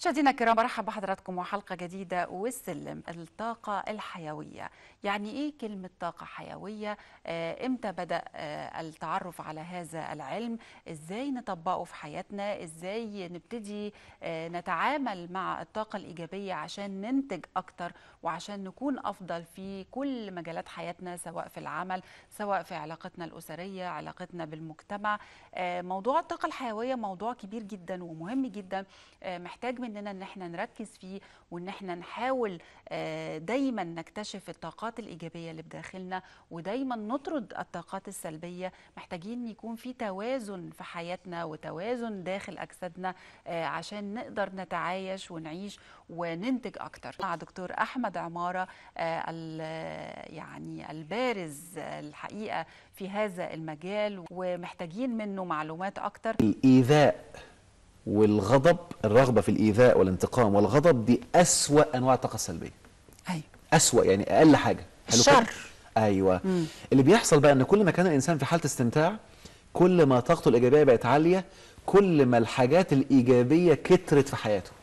مشاهدينا الكرام برحب بحضراتكم وحلقة جديدة والسلم الطاقة الحيوية يعني إيه كلمة طاقة حيوية آه، إمتى بدأ آه، التعرف على هذا العلم إزاي نطبقه في حياتنا إزاي نبتدي آه، نتعامل مع الطاقة الإيجابية عشان ننتج أكتر وعشان نكون أفضل في كل مجالات حياتنا سواء في العمل سواء في علاقتنا الأسرية علاقتنا بالمجتمع آه، موضوع الطاقة الحيوية موضوع كبير جدا ومهم جدا آه، محتاج مننا ان احنا نركز فيه وان احنا نحاول آه، دايما نكتشف الطاقات الايجابيه اللي بداخلنا ودايما نطرد الطاقات السلبيه محتاجين يكون في توازن في حياتنا وتوازن داخل اجسادنا آه، عشان نقدر نتعايش ونعيش وننتج اكتر مع دكتور احمد عماره آه، ال- يعني البارز آه، الحقيقه في هذا المجال ومحتاجين منه معلومات اكتر الإيذاء والغضب الرغبة في الإيذاء والانتقام والغضب دي أسوأ أنواع الطاقة السلبية ايوه أسوأ يعني أقل حاجة حلو كده؟ الشر. أيوة اللي بيحصل بقى أن كل ما كان الإنسان في حالة استمتاع كل ما طاقته الإيجابية بقت عالية كل ما الحاجات الإيجابية كترت في حياته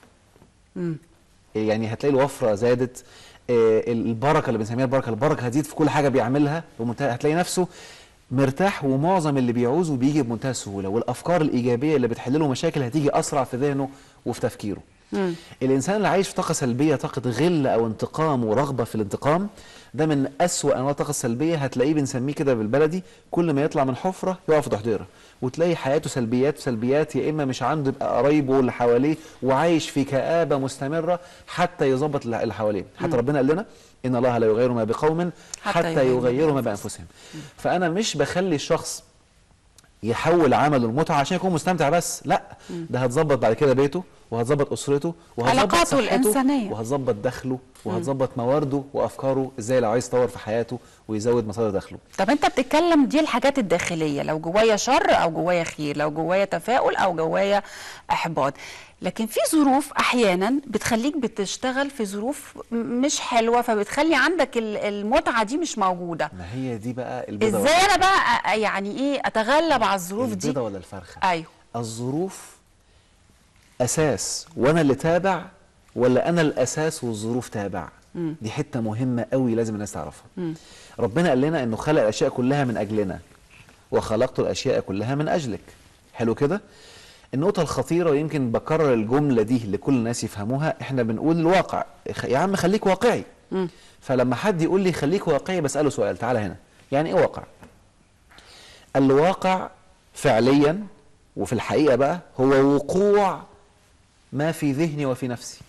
يعني هتلاقي الوفرة زادت آه، البركة اللي بنسميها البركة البركة هتزيد في كل حاجة بيعملها بمنتهى هتلاقي نفسه مرتاح ومعظم اللي بيعوزه بيجي بمنتهى السهولة والأفكار الإيجابية اللي بتحل له مشاكل هتيجي أسرع في ذهنه وفي تفكيره الإنسان اللي عايش في طاقة سلبية طاقة غل أو انتقام ورغبة في الانتقام ده من أسوأ أنواع الطاقة السلبية هتلاقيه بنسميه كده بالبلدي كل ما يطلع من حفرة يقع في ضحضيرة وتلاقي حياته سلبيات في سلبيات يا إما مش عنده يبقى قرايبه اللي حواليه وعايش في كآبة مستمرة حتى يظبط اللي اللي حواليه حتى ربنا قال لنا إن الله لا يغير ما بقوم حتى حتى, يغيروا يغيروا ما ما بأنفسهم فأنا مش بخلي الشخص يحول عمله المتعه عشان يكون مستمتع بس لا ده هتظبط بعد كده بيته وهتظبط اسرته وهتظبط علاقاته صحته الإنسانية. وهتظبط دخله وهتظبط موارده وافكاره ازاي لو عايز يطور في حياته ويزود مصادر دخله طب انت بتتكلم دي الحاجات الداخليه لو جوايا شر او جوايا خير لو جوايا تفاؤل او جوايا احباط لكن في ظروف احيانا بتخليك بتشتغل في ظروف م- مش حلوه فبتخلي عندك ال- المتعه دي مش موجوده ما هي دي بقى البيضه ازاي انا بقى أ- يعني ايه اتغلب على الظروف دي البيضه ولا الفرخه ايوه الظروف اساس وانا اللي تابع ولا انا الاساس والظروف تابع دي حته مهمه قوي لازم الناس تعرفها ربنا قال لنا انه خلق الاشياء كلها من اجلنا وخلقت الاشياء كلها من اجلك حلو كده النقطة الخطيرة ويمكن بكرر الجملة دي لكل الناس يفهموها احنا بنقول الواقع خ- يا عم خليك واقعي فلما حد يقول لي خليك واقعي بسأله سؤال تعالى هنا يعني ايه واقع الواقع فعليا وفي الحقيقة بقى هو وقوع ما في ذهني وفي نفسي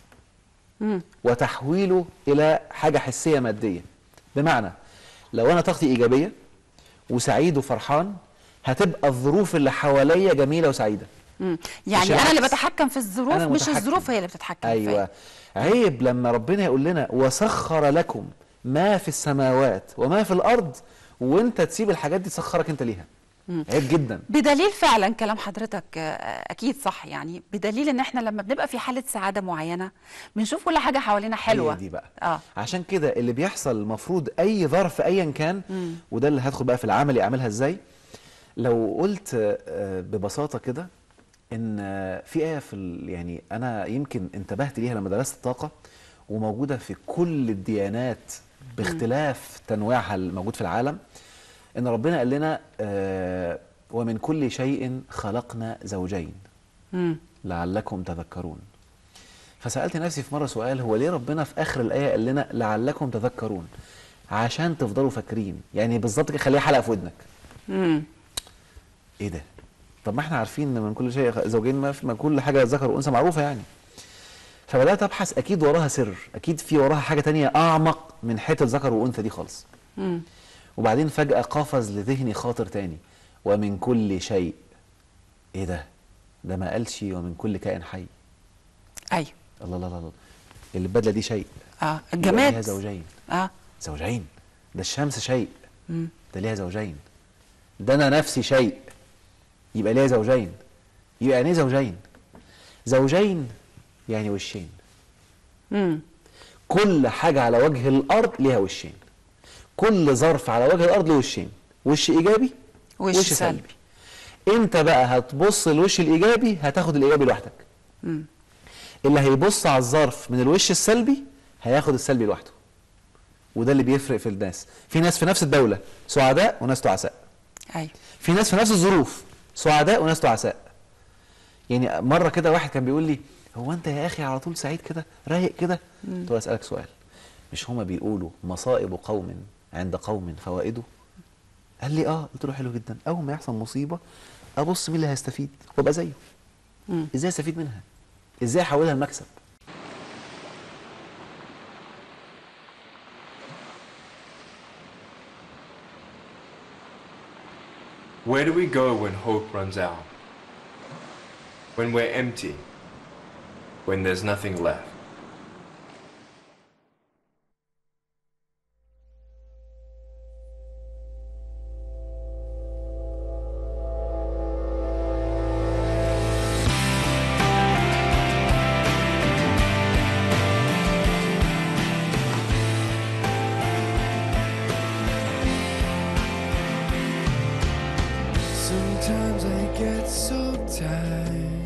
وتحويله إلى حاجة حسية مادية بمعنى لو أنا طاقتي إيجابية وسعيد وفرحان هتبقى الظروف اللي حواليا جميلة وسعيدة مم. مش يعني انا اللي العكس. بتحكم في الظروف أنا مش متحكم. الظروف هي اللي بتتحكم ايوه فيا عيب لما ربنا يقول لنا وسخر لكم ما في السماوات وما في الارض وانت تسيب الحاجات دي تسخرك انت ليها عيب جدا بدليل فعلا كلام حضرتك آه، اكيد صح يعني بدليل ان احنا لما بنبقى في حاله سعاده معينه بنشوف كل حاجه حوالينا حلوه هي دي بقى اه عشان كده اللي بيحصل المفروض اي ظرف ايا كان وده اللي هدخل بقى في العملي اعملها ازاي لو قلت آه، ببساطه كده ان آه، في ايه في ال- يعني انا يمكن انتبهت ليها لما درست الطاقه وموجوده في كل الديانات باختلاف تنويعها الموجود في العالم ان ربنا قال لنا آه، ومن كل شيء خلقنا زوجين مم. لعلكم تذكرون فسألت نفسي في مرة سؤال هو ليه ربنا في آخر الآية قال لنا لعلكم تذكرون عشان تفضلوا فاكرين يعني بالظبط كده خليها حلقة في ودنك مم. ايه ده طب ما احنا عارفين ان من كل شيء زوجين ما, في ما كل حاجة ذكر وأنثى معروفة يعني فبدأت أبحث أكيد وراها سر أكيد في وراها حاجة تانية أعمق من حتة ذكر وأنثى دي خالص مم. وبعدين فجأة قفز لذهني خاطر تاني ومن كل شيء ايه ده ده ما قالش ومن كل كائن حي ايوه الله الله الله الله اللي البدله دي شيء اه يبقى الجماد ليها زوجين اه زوجين ده الشمس شيء مم. ده ليها زوجين ده انا نفسي شيء يبقى ليها زوجين يبقى يعني ايه زوجين زوجين يعني وشين مم. كل حاجه على وجه الارض ليها وشين كل ظرف على وجه الارض له وشين وش ايجابي وش سلبي. انت بقى هتبص الوش الايجابي هتاخد الايجابي لوحدك مم. اللي هيبص على الظرف من الوش السلبي هياخد السلبي لوحده وده اللي بيفرق في الناس في ناس في نفس الدوله سعداء وناس تعساء ايوه في ناس في نفس الظروف سعداء وناس تعساء يعني مره كده واحد كان بيقول لي هو انت يا اخي على طول سعيد كده رايق كده قلت له اسالك سؤال مش هما بيقولوا مصائب قوم عند قوم فوائده قال لي اه قلت له حلو جدا اول ما يحصل مصيبه ابص مين اللي هيستفيد وابقى زيه مم. ازاي استفيد منها ازاي احولها لمكسب Where do we go when hope runs out? When we're empty? When there's nothing left? Sometimes I get so tired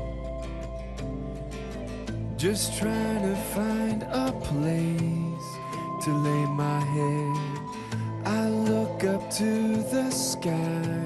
Just trying to find a place to lay my head I look up to the sky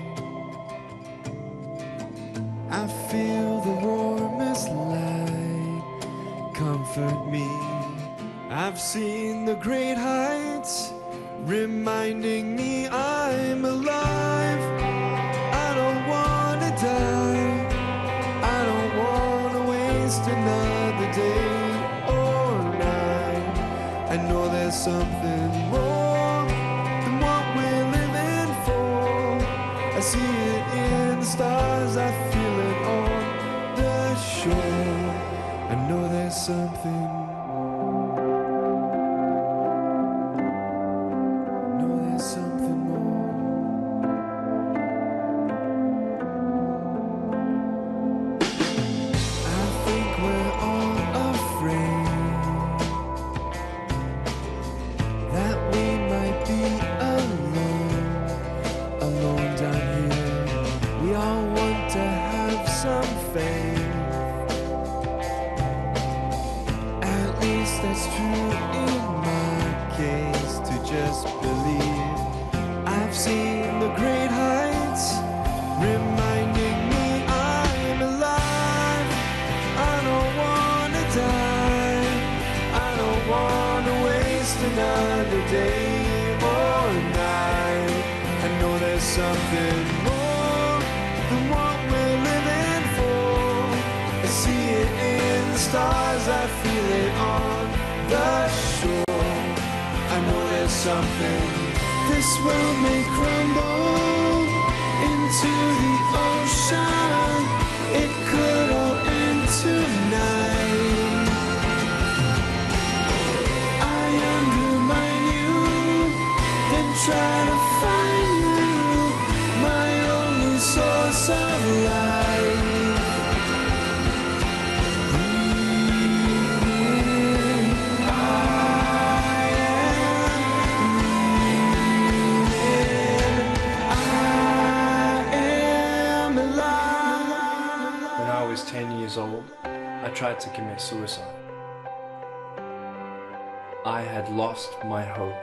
I feel the warmest light comfort me I've seen the great heights reminding me I'm alive I don't wanna die. I don't wanna waste another day or night. I know there's something more than what we're living for. I see it in the stars, I feel it on the shore. I know there's something. I know there's something more. I think we're all afraid that we might be alone, alone down here. We all want to have some faith. At least that's true in my case to just believe. I've seen the great heights reminding me I'm alive. I don't wanna die. I don't wanna waste another day or night. I know there's something more than what we're living for. I see it in the stars, I feel it on the shore. I know there's something this world may crumble into the ocean. It could all end tonight. I undermine you, then try to find you, my only source of life. When I was 10 years old, I tried to commit suicide. I had lost my hope.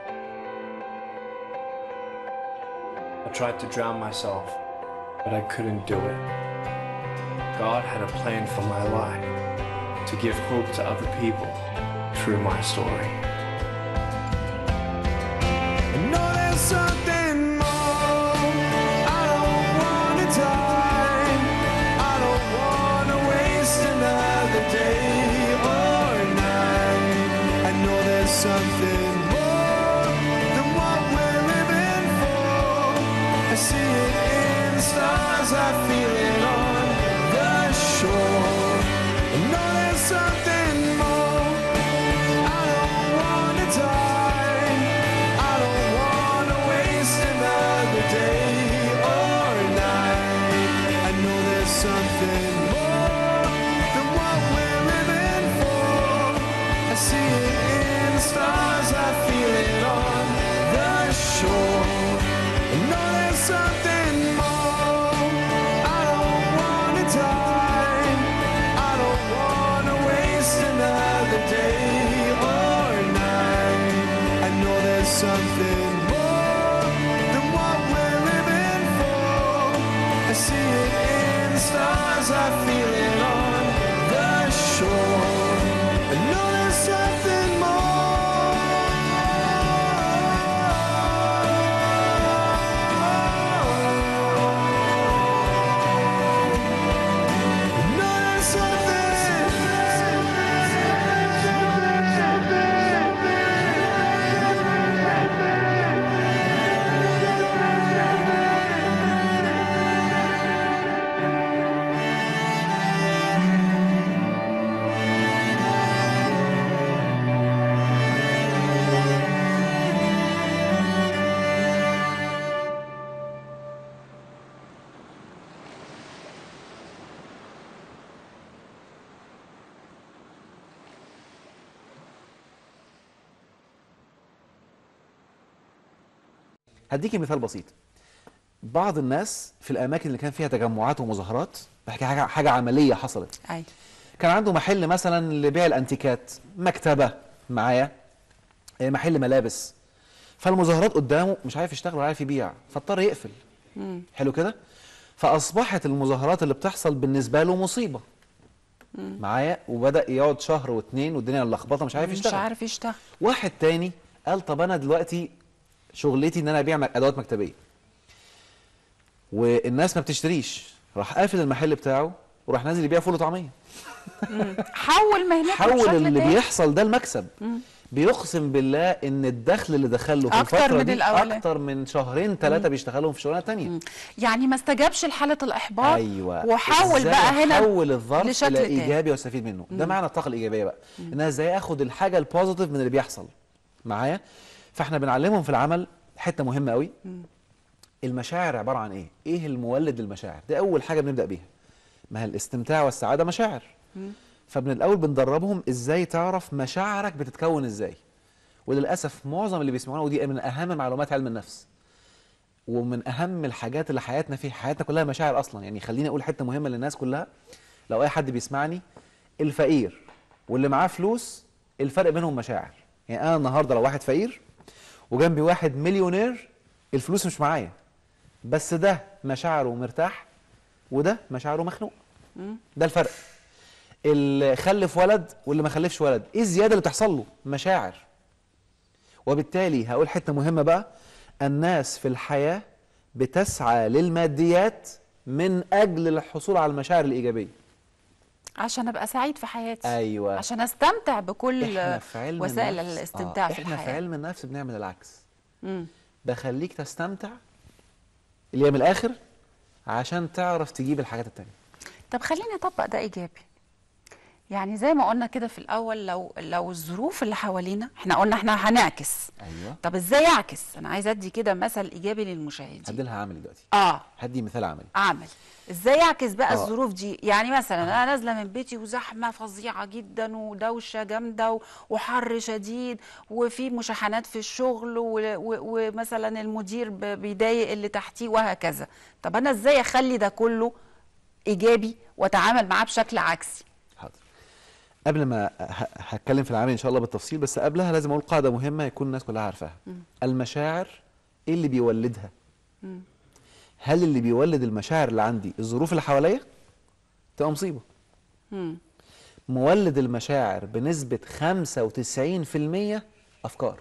I tried to drown myself, but I couldn't do it. God had a plan for my life to give hope to other people through my story. I know there's something more. I don't wanna die. I don't wanna waste another day or night. I know there's something more than what we're living for. I see it in the stars. I feel it on the shore. I know there's something more. I don't wanna die. I don't wanna waste another day or night. I know there's something more than what we're living for. I see it in the stars. I feel it on the shore. I know there's something more. I don't wanna die. I don't wanna هديكي مثال بسيط بعض الناس في الاماكن اللي كان فيها تجمعات ومظاهرات بحكي حاجه حاجه عمليه حصلت اي كان عنده محل مثلا لبيع الانتيكات مكتبه معايا آه، محل ملابس فالمظاهرات قدامه مش عارف يشتغل ولا عارف يبيع فاضطر يقفل حلو كده فاصبحت المظاهرات اللي بتحصل بالنسبه له مصيبه معايا وبدا يقعد شهر واتنين والدنيا ملخبطه مش عارف مش يشتغل عارف يشتغل واحد تاني قال طب انا دلوقتي شغلتي ان انا ابيع مك- ادوات مكتبيه والناس ما بتشتريش راح قافل المحل بتاعه وراح نازل يبيع فول وطعميه حول مهنته حول بشكل اللي تاني. بيحصل ده المكسب بيقسم بالله ان الدخل اللي دخله في أكتر الفتره من دي الأولاني. اكتر من شهرين ثلاثه بيشتغلوا في شغلانه تانية يعني ما استجابش لحاله الاحباط ايوه وحول إزاي بقى هنا احول الظرف لشكل الى تاني. ايجابي واستفيد منه ده معنى الطاقه الايجابيه بقى ان انا ازاي اخد الحاجه البوزيتيف من اللي بيحصل معايا فاحنا بنعلمهم في العمل حته مهمه قوي المشاعر عباره عن ايه ايه المولد للمشاعر دي اول حاجه بنبدا بيها ما هي الاستمتاع والسعاده مشاعر فمن الاول بندربهم ازاي تعرف مشاعرك بتتكون ازاي وللاسف معظم اللي بيسمعونا ودي من اهم معلومات علم النفس ومن اهم الحاجات اللي حياتنا فيها حياتنا كلها مشاعر اصلا يعني خليني اقول حته مهمه للناس كلها لو اي حد بيسمعني الفقير واللي معاه فلوس الفرق بينهم مشاعر يعني انا النهارده لو واحد فقير وجنبي واحد مليونير الفلوس مش معايا بس ده مشاعره مرتاح وده مشاعره مخنوق ده الفرق اللي خلف ولد واللي ما خلفش ولد ايه الزياده اللي بتحصل له مشاعر وبالتالي هقول حته مهمه بقى الناس في الحياه بتسعى للماديات من اجل الحصول على المشاعر الايجابيه عشان ابقى سعيد في حياتي ايوه عشان استمتع بكل احنا في علم وسائل النفس- الاستمتاع آه. في احنا الحياه في علم النفس بنعمل العكس مم. بخليك تستمتع اللي هي من الاخر عشان تعرف تجيب الحاجات التانية طب خليني اطبق ده ايجابي يعني زي ما قلنا كده في الاول لو لو الظروف اللي حوالينا احنا قلنا احنا هنعكس ايوه طب ازاي اعكس انا عايزه ادي كده مثل ايجابي للمشاهدين هدي لها عملي دلوقتي اه هدي مثال عملي اعمل ازاي اعكس بقى آه. الظروف دي يعني مثلا انا نازله من بيتي وزحمه فظيعه جدا ودوشه جامده و- وحر شديد وفي مشاحنات في الشغل و- و- ومثلا المدير ب- بيضايق اللي تحتيه وهكذا طب انا ازاي اخلي ده كله ايجابي واتعامل معاه بشكل عكسي حاضر قبل ما ه- هتكلم في العمل ان شاء الله بالتفصيل بس قبلها لازم اقول قاعده مهمه يكون الناس كلها عارفاها المشاعر ايه اللي بيولدها هل اللي بيولد المشاعر اللي عندي الظروف اللي حواليا تبقى مصيبه مم. مولد المشاعر بنسبه 95% افكار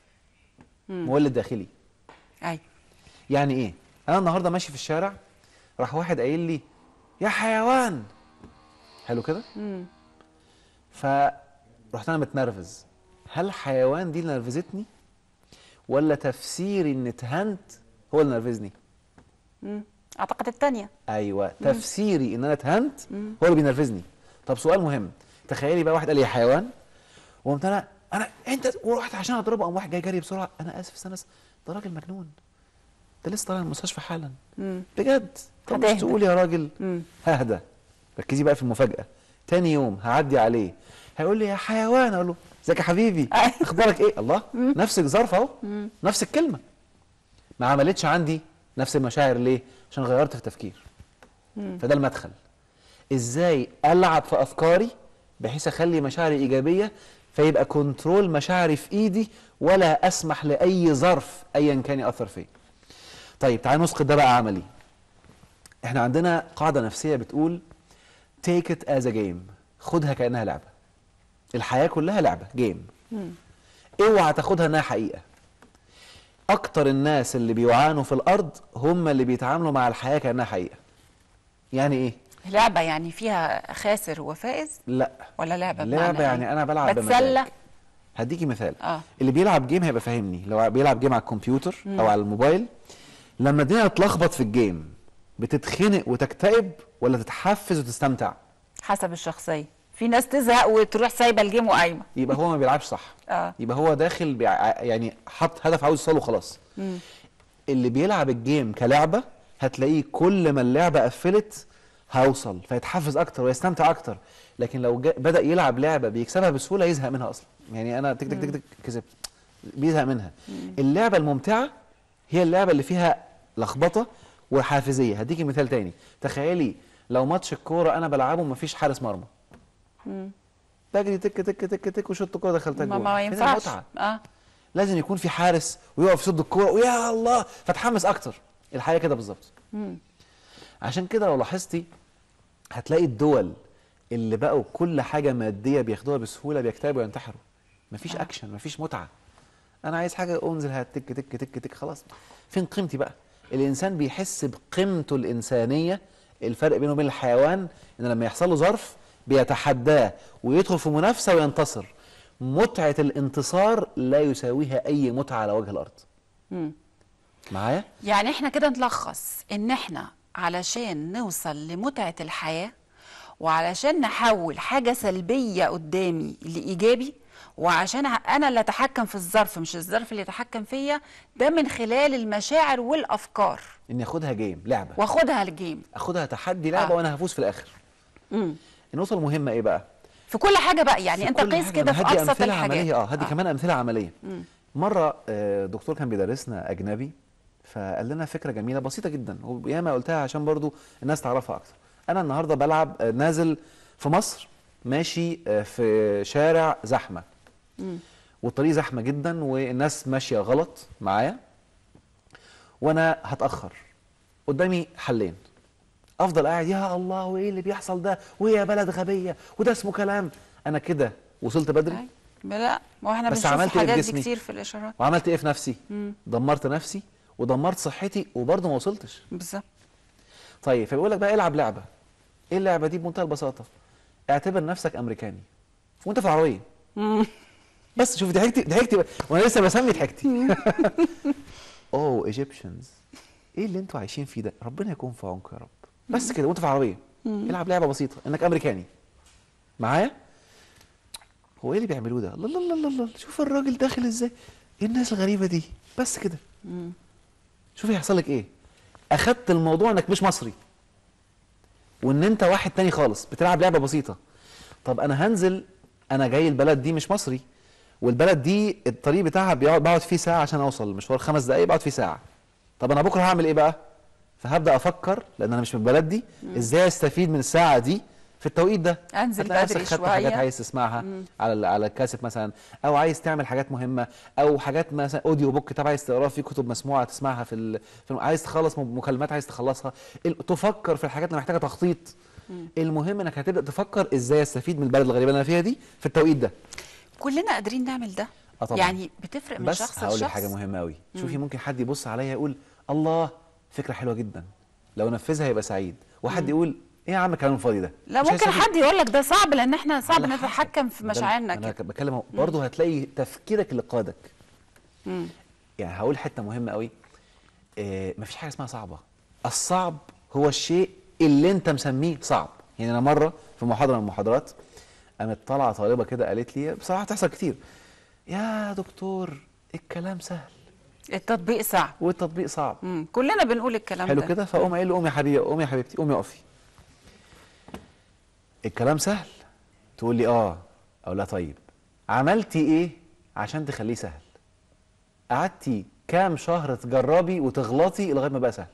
مولد داخلي ايوه يعني ايه انا النهارده ماشي في الشارع راح واحد قايل لي يا حيوان حلو كده فرحت انا متنرفز هل حيوان دي اللي نرفزتني ولا تفسيري ان اتهنت هو اللي نرفزني مم. اعتقد الثانيه ايوه تفسيري ان انا اتهنت هو اللي بينرفزني طب سؤال مهم تخيلي بقى واحد قال لي يا حيوان وقمت انا انا انت ورحت عشان اضربه قام واحد جاي جري بسرعه انا اسف استنى بس ده راجل مجنون ده لسه طالع من المستشفى حالا بجد طب مش هتهدى. تقول يا راجل مم. ههدى ركزي بقى في المفاجاه تاني يوم هعدي عليه هيقول لي يا حيوان اقول له ازيك يا حبيبي اخبارك ايه الله نفس الظرف اهو نفس الكلمه ما عملتش عندي نفس المشاعر ليه عشان غيرت في التفكير فده المدخل ازاي العب في افكاري بحيث اخلي مشاعري ايجابيه فيبقى كنترول مشاعري في ايدي ولا اسمح لاي ظرف ايا كان ياثر فيا طيب تعال نسقط ده بقى عملي احنا عندنا قاعده نفسيه بتقول take it as a game خدها كانها لعبه الحياه كلها لعبه جيم اوعى تاخدها انها حقيقه اكتر الناس اللي بيعانوا في الارض هم اللي بيتعاملوا مع الحياه كانها حقيقه يعني ايه لعبه يعني فيها خاسر وفائز لا ولا لعبه لعبه بمعنى يعني إيه؟ انا بلعب بتسلى بمزاج هديكي مثال اه اللي بيلعب جيم هيبقى فاهمني لو بيلعب جيم على الكمبيوتر او على الموبايل لما الدنيا تلخبط في الجيم بتتخنق وتكتئب ولا تتحفز وتستمتع حسب الشخصيه في ناس تزهق وتروح سايبه الجيم وقايمه يبقى هو ما بيلعبش صح اه يبقى هو داخل بيع... يعني حط هدف عاوز يوصله خلاص اللي بيلعب الجيم كلعبه هتلاقيه كل ما اللعبه قفلت هوصل فيتحفز اكتر ويستمتع اكتر لكن لو جا... بدا يلعب لعبه بيكسبها بسهوله يزهق منها اصلا يعني انا تك تك تك تك كسبت بيزهق منها اللعبه الممتعه هي اللعبه اللي فيها لخبطه وحافزيه هديكي مثال تاني تخيلي لو ماتش الكوره انا بلعبه مفيش حارس مرمى بجري تك تك تك تك وشوط الكوره دخلتها ما, جول ما فين ينفعش المتعه اه لازم يكون في حارس ويقف يصد الكوره ويا الله فتحمس اكتر الحقيقه كده بالظبط عشان كده لو لاحظتي هتلاقي الدول اللي بقوا كل حاجه ماديه بياخدوها بسهوله بيكتئبوا وينتحروا مفيش اكشن مفيش متعه انا عايز حاجه انزل هات تك تك تك تك خلاص فين قيمتي بقى الانسان بيحس بقيمته الانسانيه الفرق بينه وبين الحيوان ان لما يحصل له ظرف بيتحداه ويدخل في منافسه وينتصر متعه الانتصار لا يساويها اي متعه على وجه الارض معايا يعني احنا كده نلخص ان احنا علشان نوصل لمتعة الحياة وعلشان نحول حاجة سلبية قدامي لإيجابي وعشان ع- انا اللي اتحكم في الظرف مش الظرف اللي يتحكم فيا ده من خلال المشاعر والافكار اني اخدها جيم لعبه واخدها الجيم اخدها تحدي لعبه آه. وانا هفوز في الاخر مم. النقطه المهمه ايه بقى في كل حاجة بقى يعني في انت كل قيس حاجة. كده أنا في هدي ابسط أمثلة الحاجات عملية اه هدي كمان أمثلة عملية مرة آه، دكتور كان بيدرسنا أجنبي فقال لنا فكرة جميلة بسيطة جدا وياما قلتها عشان برضو الناس تعرفها أكتر أنا النهاردة بلعب آه، نازل في مصر ماشي آه، في شارع زحمة والطريق زحمة جدا والناس ماشية غلط معايا وأنا هتأخر قدامي حلين افضل قاعد يا الله وايه اللي بيحصل ده وايه يا بلد غبيه وده اسمه كلام انا كده وصلت بدري أي. لا ما هو احنا بس بنشوف عملت إيه في الحاجات دي جسمي؟ كتير في الاشارات وعملت ايه في نفسي دمرت نفسي ودمرت صحتي وبرضه ما وصلتش بالظبط طيب فبيقول لك بقى العب لعبه ايه اللعبه دي بمنتهى البساطه اعتبر نفسك امريكاني وانت في العربيه بس شوف ضحكتي ضحكتي بقى. وانا لسه بسمي ضحكتي اوه ايجيبشنز ايه اللي انتوا عايشين فيه ده ربنا يكون في عونكم يا رب بس كده وانت في العربيه العب لعبه بسيطه انك امريكاني معايا هو ايه اللي بيعملوه ده الله الله الله الله شوف الراجل داخل ازاي ايه الناس الغريبه دي بس كده شوف هيحصل لك ايه اخدت الموضوع انك مش مصري وان انت واحد تاني خالص بتلعب لعبه بسيطه طب انا هنزل انا جاي البلد دي مش مصري والبلد دي الطريق بتاعها بيقعد بقعد فيه ساعه عشان اوصل المشوار خمس دقايق بقعد فيه ساعه طب انا بكره هعمل ايه بقى فهبدا افكر لان انا مش من البلد دي ازاي استفيد من الساعه دي في التوقيت ده أنزل هتلاقي بدري نفسك خدت حاجات شوية. عايز تسمعها على ال- على الكاسيت مثلا او عايز تعمل حاجات مهمه او حاجات مثلا اوديو بوك كتاب عايز تقراه في كتب مسموعه تسمعها في, ال... في الم- عايز تخلص م- مكالمات عايز تخلصها ال... تفكر في الحاجات اللي محتاجه تخطيط المهم انك هتبدا تفكر ازاي استفيد من البلد الغريبه اللي انا فيها دي في التوقيت ده كلنا قادرين نعمل ده آه طبعاً. يعني بتفرق من بس شخص هقول لك لشخص حاجه مهمه قوي شوفي ممكن حد يبص عليا يقول الله فكره حلوه جدا لو نفذها يبقى سعيد وحد يقول ايه يا عم الكلام الفاضي ده لا مش ممكن هيستفيد. حد يقول لك ده صعب لان احنا صعب على حسب. نتحكم في ده- مشاعرنا انا كده بتكلم أهو. برضه هتلاقي تفكيرك اللي قادك مم. يعني هقول حته مهمه قوي آه مفيش حاجه اسمها صعبه الصعب هو الشيء اللي انت مسميه صعب يعني انا مره في محاضره من المحاضرات قامت طالعه طالبه كده قالت لي بصراحه بتحصل كتير يا دكتور الكلام سهل التطبيق صعب والتطبيق صعب مم. كلنا بنقول الكلام حلو ده كده فاقوم قايل له قومي يا حبيبي قومي يا حبيبتي قومي اقفي الكلام سهل تقول لي اه اقول لها طيب عملتي ايه عشان تخليه سهل قعدتي كام شهر تجربي وتغلطي لغايه ما بقى سهل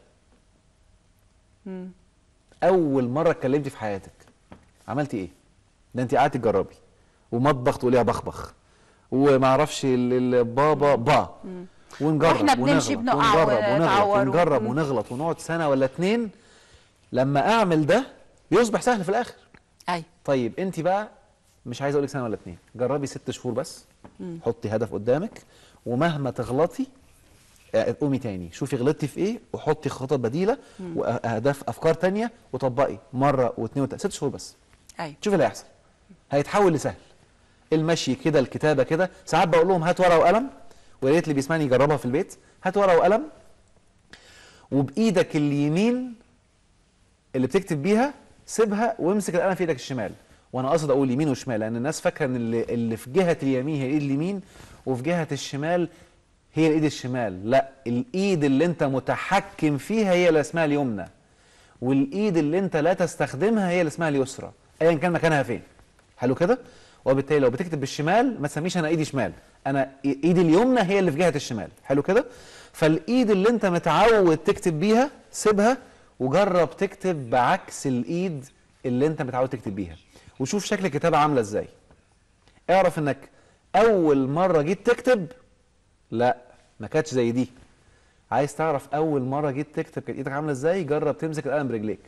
اول مره اتكلمتي في حياتك عملتي ايه ده انت قعدتي تجربي ومطبخ تقوليها بخبخ وما اعرفش ال- ال- بابا با ونجرب وإحنا بنمشي ونغلط بنقع ونجرب ونغلط ونتعور و- ونجرب مم. ونغلط ونقعد سنه ولا اتنين لما اعمل ده بيصبح سهل في الاخر ايوه طيب انت بقى مش عايز اقول لك سنه ولا اتنين جربي ست شهور بس حطي هدف قدامك ومهما تغلطي اه، قومي تاني شوفي غلطتي في ايه وحطي خطط بديله واهداف افكار تانية وطبقي مره واثنين وثلاثه ست شهور بس ايوه شوفي اللي هيحصل هيتحول لسهل المشي كده الكتابه كده ساعات بقول لهم هات ورقه وقلم ويا ريت اللي بيسمعني يجربها في البيت هات ورقه وقلم وبايدك اليمين اللي بتكتب بيها سيبها وامسك القلم في ايدك الشمال وانا قصد اقول يمين وشمال لان الناس فاكره ان اللي, اللي في جهه اليمين هي الايد اليمين وفي جهه الشمال هي الايد الشمال لا الايد اللي انت متحكم فيها هي اللي اسمها اليمنى والايد اللي انت لا تستخدمها هي اللي اسمها اليسرى ايا كان مكانها فين حلو كده وبالتالي لو بتكتب بالشمال ما تسميش انا ايدي شمال انا إي- ايدي اليمنى هي اللي في جهه الشمال حلو كده فالايد اللي انت متعود تكتب بيها سيبها وجرب تكتب بعكس الايد اللي انت متعود تكتب بيها وشوف شكل الكتابه عامله ازاي اعرف انك اول مره جيت تكتب لا ما كانتش زي دي عايز تعرف اول مره جيت تكتب كانت ايدك عامله ازاي جرب تمسك القلم برجليك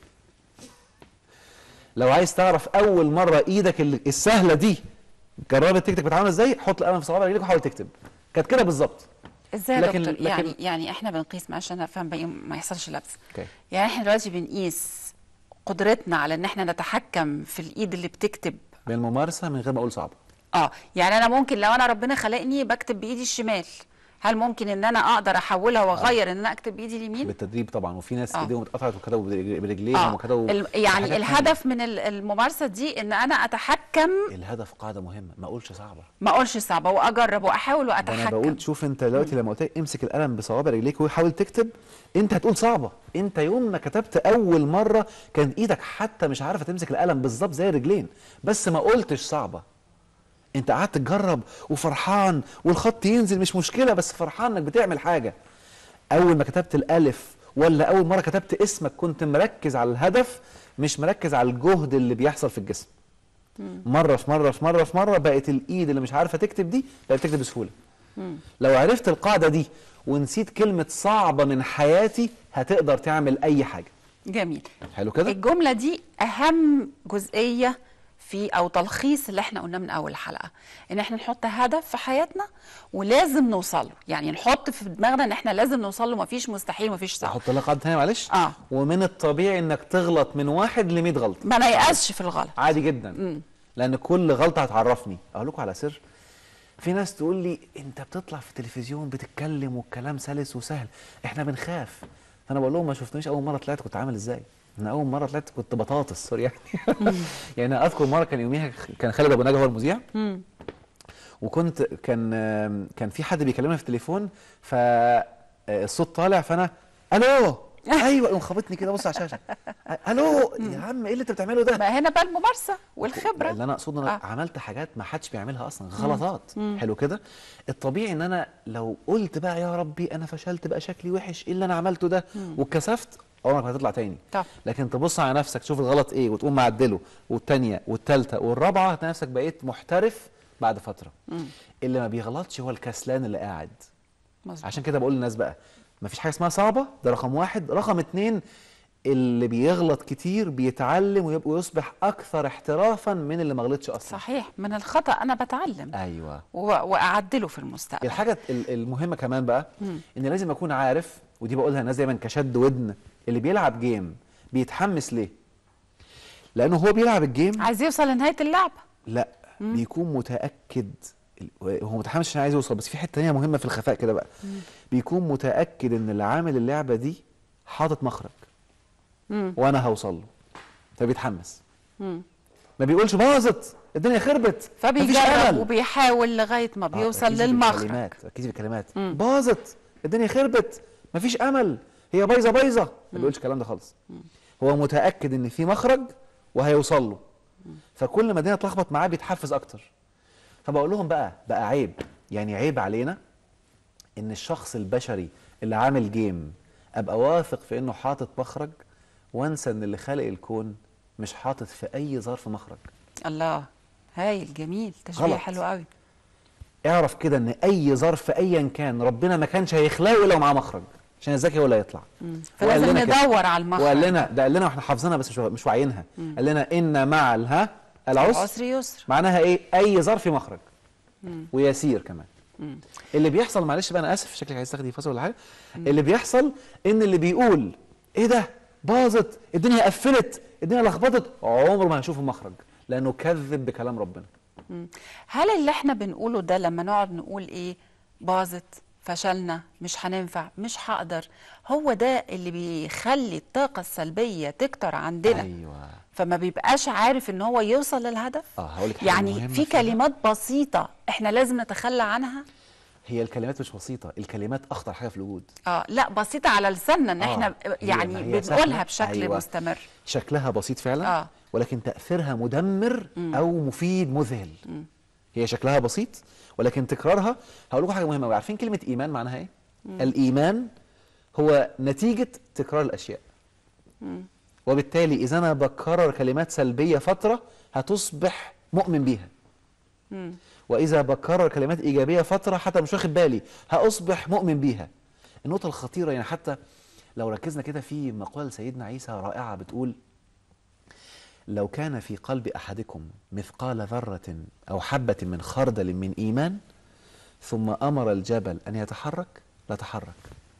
لو عايز تعرف اول مره ايدك ال- السهله دي جربت تكتب كانت عامله ازاي حط القلم في صوابع رجليك وحاول تكتب كانت كده بالظبط ازاي يا لكن- دكتور لكن- يعني يعني احنا بنقيس معلش انا افهم بقى ما يحصلش لبس اوكي يعني احنا دلوقتي بنقيس قدرتنا على ان احنا نتحكم في الايد اللي بتكتب بالممارسه من غير ما اقول صعبه اه يعني انا ممكن لو انا ربنا خلقني بكتب بايدي الشمال هل ممكن ان انا اقدر احولها واغير ان انا اكتب بايدي اليمين بالتدريب طبعا وفي ناس آه. ايديهم اتقطعت وكتبوا برجل- برجليهم اه وكتبوا ال- يعني حاجات الهدف من ال- الممارسه دي ان انا اتحكم حلوة. الهدف قاعده مهمه ما اقولش صعبه ما اقولش صعبه واجرب واحاول ده انا واتحكم بقول شوف انت دلوقتي لما قلت لك امسك القلم بصوابع رجليك وحاول تكتب انت هتقول صعبه انت يوم ما كتبت اول مره كان ايدك حتى مش عارفه تمسك القلم بالظبط زي الرجلين بس ما قلتش صعبه انت قعدت تجرب وفرحان والخط ينزل مش مشكله بس فرحان انك بتعمل حاجه اول ما كتبت الالف ولا اول مره كتبت اسمك كنت مركز على الهدف مش مركز على الجهد اللي بيحصل في الجسم مره في مره في مره في مره بقت الايد اللي مش عارفه تكتب دي بقت تكتب بسهوله لو عرفت القاعده دي ونسيت كلمه صعبه من حياتي هتقدر تعمل اي حاجه جميل حلو كده الجمله دي اهم جزئيه في او تلخيص اللي احنا قلناه من اول الحلقه ان احنا نحط هدف في حياتنا ولازم نوصل له يعني نحط في دماغنا ان احنا لازم نوصل له مفيش مستحيل مفيش صعب احط لك قاعده ثانيه معلش آه. ومن الطبيعي انك تغلط من واحد ل 100 غلطه ما نيأسش في الغلط عادي جدا لان كل غلطه هتعرفني اقول لكم على سر في ناس تقول لي انت بتطلع في التلفزيون بتتكلم والكلام سلس وسهل احنا بنخاف فانا بقول لهم ما شفتنيش اول مره طلعت كنت عامل ازاي انا اول مره طلعت كنت بطاطس سوري يعني يعني أنا اذكر مره كان يوميها كان خالد ابو نجا هو المذيع وكنت كان كان في حد بيكلمنا في التليفون فالصوت طالع فانا الو ايوه يقوم خابطني كده بص على الشاشه الو يا عم ايه اللي انت بتعمله ده ما هنا بقى الممارسه والخبره اللي انا اقصده انا آه. آه. عملت حاجات ما حدش بيعملها اصلا غلطات حلو كده الطبيعي ان انا لو قلت بقى يا ربي انا فشلت بقى شكلي وحش ايه اللي انا عملته ده واتكسفت عمرك ما هتطلع تاني طب. لكن تبص على نفسك تشوف الغلط ايه وتقوم معدله والتانية والتالتة والرابعة هتلاقي نفسك بقيت محترف بعد فترة اللي ما بيغلطش هو الكسلان اللي قاعد مظبوط. عشان كده بقول للناس بقى مفيش حاجه اسمها صعبه ده رقم واحد رقم اتنين اللي بيغلط كتير بيتعلم ويبقى ويصبح اكثر احترافا من اللي ما غلطش اصلا صحيح من الخطا انا بتعلم ايوه و- واعدله في المستقبل الحاجه ال- المهمه كمان بقى ان لازم اكون عارف ودي بقولها للناس دايما كشد ودن اللي بيلعب جيم بيتحمس ليه لانه هو بيلعب الجيم عايز يوصل لنهايه اللعبه لا بيكون متاكد هو متحمس عشان عايز يوصل بس في حته تانية مهمه في الخفاء كده بقى بيكون متاكد ان اللي عامل اللعبه دي حاطط مخرج وانا هوصل له فبيتحمس ما بيقولش باظت الدنيا خربت مفيش فبيجرب أمل. وبيحاول لغايه ما آه، بيوصل ركزي للمخرج بالكلمات ركزي بالكلمات باظت الدنيا خربت مفيش امل هي بايظه بايظه ما بيقولش الكلام ده خالص هو متاكد ان في مخرج وهيوصل له فكل ما الدنيا اتلخبط معاه بيتحفز اكتر فبقول لهم بقى بقى عيب يعني عيب علينا ان الشخص البشري اللي عامل جيم ابقى واثق في انه حاطط مخرج وانسى ان اللي خالق الكون مش حاطط في اي ظرف مخرج الله هايل جميل تشبيه غلط. حلو قوي اعرف كده ان اي ظرف ايا كان ربنا ما كانش هيخلقه الا ومعاه مخرج عشان الذكي هو اللي هيطلع فلازم وقال لنا كده. ندور على المخرج وقال لنا ده قال لنا واحنا حافظينها بس مش مش واعيينها قال لنا ان مع الها العسر عسر يسر معناها ايه اي ظرف مخرج ويسير كمان اللي بيحصل معلش بقى انا اسف شكلك عايز تاخدي فاصل ولا حاجه اللي بيحصل ان اللي بيقول ايه ده باظت الدنيا قفلت الدنيا لخبطت عمره ما هيشوف المخرج لانه كذب بكلام ربنا هل اللي احنا بنقوله ده لما نقعد نقول ايه باظت فشلنا مش هننفع مش هقدر هو ده اللي بيخلي الطاقة السلبية تكتر عندنا ايوه فما بيبقاش عارف ان هو يوصل للهدف اه هقول لك حاجه يعني مهمة في فيها. كلمات بسيطة احنا لازم نتخلى عنها هي الكلمات مش بسيطه الكلمات اخطر حاجه في الوجود اه لا بسيطة على لساننا ان آه، احنا هي- يعني ما هي بنقولها سهلة. بشكل أيوة. مستمر شكلها بسيط فعلا آه. ولكن تاثيرها مدمر او مفيد مذهل هي شكلها بسيط ولكن تكرارها هقول لكم حاجه مهمه قوي عارفين كلمه ايمان معناها ايه الايمان هو نتيجه تكرار الاشياء وبالتالي اذا انا بكرر كلمات سلبيه فتره هتصبح مؤمن بيها واذا بكرر كلمات ايجابيه فتره حتى مش واخد بالي هاصبح مؤمن بيها النقطه الخطيره يعني حتى لو ركزنا كده في مقال سيدنا عيسى رائعه بتقول لو كان في قلب احدكم مثقال ذره او حبه من خردل من ايمان ثم امر الجبل ان يتحرك لتحرك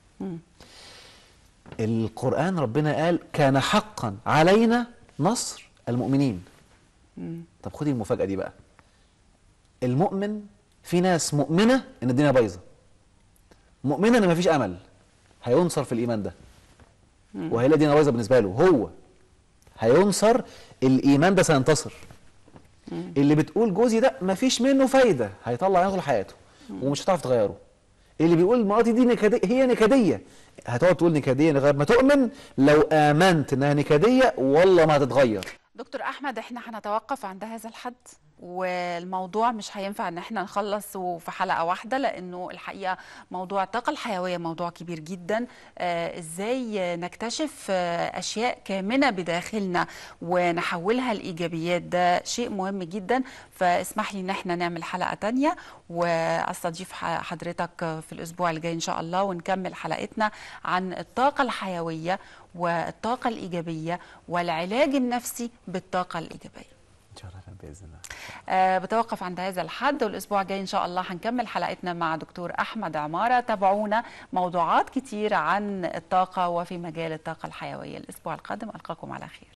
القران ربنا قال كان حقا علينا نصر المؤمنين طب خدي المفاجاه دي بقى المؤمن في ناس مؤمنه ان الدنيا بايظه مؤمنه ان مفيش امل هينصر في الايمان ده وهيلاقي الدنيا بايظه بالنسبه له هو هينصر الايمان ده سينتصر اللي بتقول جوزي ده مفيش منه فايده هيطلع عينه طول حياته ومش هتعرف تغيره اللي بيقول مراتي دي نكديه هي نكديه هتقعد تقول نكديه لغايه ما تؤمن لو امنت انها نكديه والله ما هتتغير دكتور احمد احنا هنتوقف عند هذا الحد والموضوع مش هينفع ان احنا نخلصه في حلقه واحده لانه الحقيقه موضوع الطاقه الحيويه موضوع كبير جدا آه ازاي نكتشف آه اشياء كامنه بداخلنا ونحولها لايجابيات ده شيء مهم جدا فاسمح لي ان احنا نعمل حلقه تانية واستضيف ح- حضرتك في الاسبوع الجاي ان شاء الله ونكمل حلقتنا عن الطاقه الحيويه والطاقه الايجابيه والعلاج النفسي بالطاقه الايجابيه ان شاء الله باذن الله آه، بتوقف عند هذا الحد والاسبوع الجاي ان شاء الله هنكمل حلقتنا مع دكتور احمد عماره تابعونا موضوعات كتير عن الطاقه وفي مجال الطاقه الحيويه الاسبوع القادم القاكم على خير